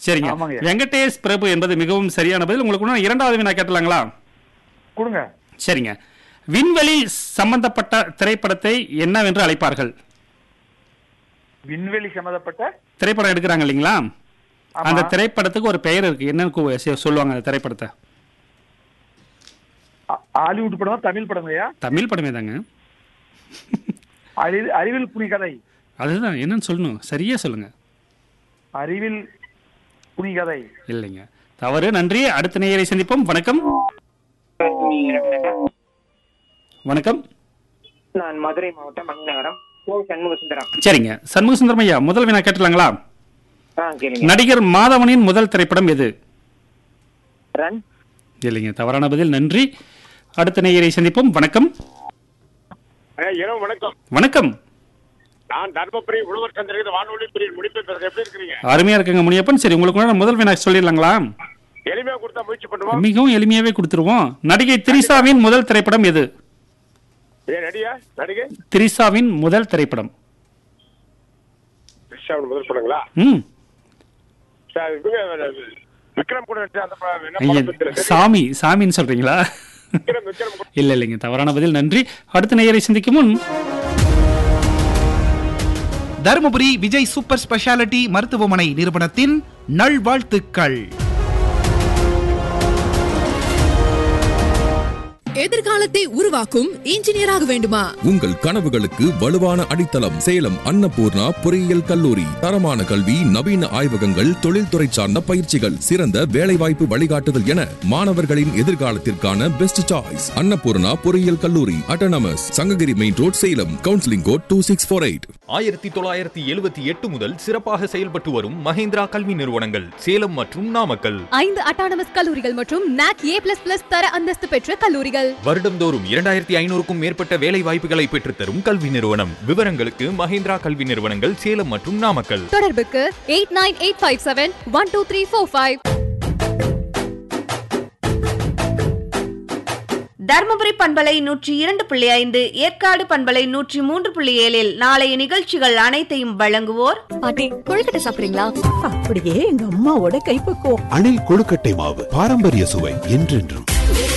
சரிங்க ஆமாங்க. வெங்கடேஷ் பிரபு என்பது மிகவும் சரியான பதில் உங்களுக்கு இன்னும் இரண்டாவது வினா கேட்டலாங்களா கொடுங்க சரிங்க விண்வெளி சம்பந்தப்பட்ட திரைப்படத்தை என்னவென்று அழைப்பார்கள் விண்வெளி சம்மந்தப்பட்ட திரைப்படம் எடுக்கிறாங்க இல்லைங்களா ஆமா. அந்த திரைப்படத்துக்கு ஒரு பெயர் இருக்கு என்னன்னு கூ- செ- சொல்லுவாங்க அந்த திரைப்படத்தை ஹா- ஹாலிவுட் படம் தமிழ் படம் ஐயா தமிழ் படமே தாங்க அறிவில் அறிவில் புனி கதை அதுதான் என்னன்னு சொல்லணும் சரியா சொல்லுங்க அறிவில் புனி கதை இல்லைங்க தவறு நன்றி அடுத்த நேயரை சந்திப்போம் வணக்கம் வணக்கம் வணக்கம் நான் மதுரை மாவட்டம் மணிநகரம் ஓ சண்முக சுந்தரம் சரிங்க சண்முக சுந்தரம் ஐயா முதல் வினா கேட்டலாங்களா ஆ கேளுங்க நடிகர் மாதவனின் முதல் திரைப்படம் எது ரன் இல்லைங்க தவறான பதில் நன்றி அடுத்த நேயரை சந்திப்போம் வணக்கம் ஐயா, இரவு வணக்கம் வணக்கம் நான் தர்மபுரி உழவர் சந்திரகிரி வானொலி பிரிவு முடிப்பை பேசுறேன் எப்படி இருக்கிறீங்க அருமையா இருக்குங்க முனியப்பன் சரி உங்களுக்கு கூட முதல் வினா சொல்லிடலாங்களா எளிமையா கொடுத்தா முயற்சி பண்ணுவோம் மிகவும் எளிமையாவே கொடுத்துருவோம் நடிகை திரிசாவின் முதல் திரைப்படம் எது ஏ நடிகா நடிகை திரிசாவின் முதல் திரைப்படம் ரிஷாவின் முதல் படங்களா ம் சார், இவங்க, விக்ரம் கூட நடிச்ச அந்த படம் என்ன ஐயா, படம் பேரு? சாமி சாமின்னு சொல்றீங்களா விக்ரம் விக்ரம் கூட- இல்ல இல்லைங்க தவறான பதில் நன்றி அடுத்த நேயரை சந்திக்கும் முன் தருமபுரி விஜய் சூப்பர் ஸ்பெஷாலிட்டி மருத்துவமனை நிறுவனத்தின் நல்வாழ்த்துக்கள் எதிர்காலத்தை உருவாக்கும் இன்ஜினியராக வேண்டுமா உங்கள் கனவுகளுக்கு வலுவான அடித்தளம் சேலம் அன்னபூர்ணா பொறியியல் கல்லூரி தரமான கல்வி நவீன ஆய்வகங்கள் தொழில்துறை சார்ந்த பயிற்சிகள் சிறந்த வேலைவாய்ப்பு வழிகாட்டுதல் என மாணவர்களின் எதிர்காலத்திற்கான பெஸ்ட் சாய்ஸ் அன்னபூர்ணா பொறியியல் கல்லூரி autonomous Sankagiri main road Salem counselling code two six four eight ஆயிரத்தி தொள்ளாயிரத்தி எழுபத்தி எட்டு முதல் சிறப்பாக செயல்பட்டு வரும் மஹேந்திரா கல்வி நிறுவனங்கள் சேலம் மற்றும் நாமக்கல் ஐந்து அட்டானமஸ் கல்லூரிகள் மற்றும் நாக் ஏ பிளஸ் பிளஸ் தர அந்தஸ்து பெற்ற கல்லூரிகள் வருடந்தோறும் இரண்டாயிரத்தி ஐநூறுக்கும் மேற்பட்ட வேலை வாய்ப்புகளை பெற்றுத்தரும் கல்வி நிறுவனம் விவரங்களுக்கு மஹேந்திரா கல்வி நிறுவனங்கள் சேலம் மற்றும் நாமக்கல் தொடர்புக்கு eight nine eight five seven one two three four five Dharmapuri பண்பலை நூற்றி இரண்டு புள்ளி ஐந்து ஏற்காடு பண்பலை நூற்றி மூன்று புள்ளி ஏழில் நாளைய நிகழ்ச்சிகள் அனைத்தையும் வழங்குவோர் பாட்டி கொழுக்கட்டை சாப்பிடுறீங்களா அப்படியே எங்க அம்மாவோட கைப்பக்குவம் அணில் கொழுக்கட்டை மாவு பாரம்பரிய சுவை என்றென்றும்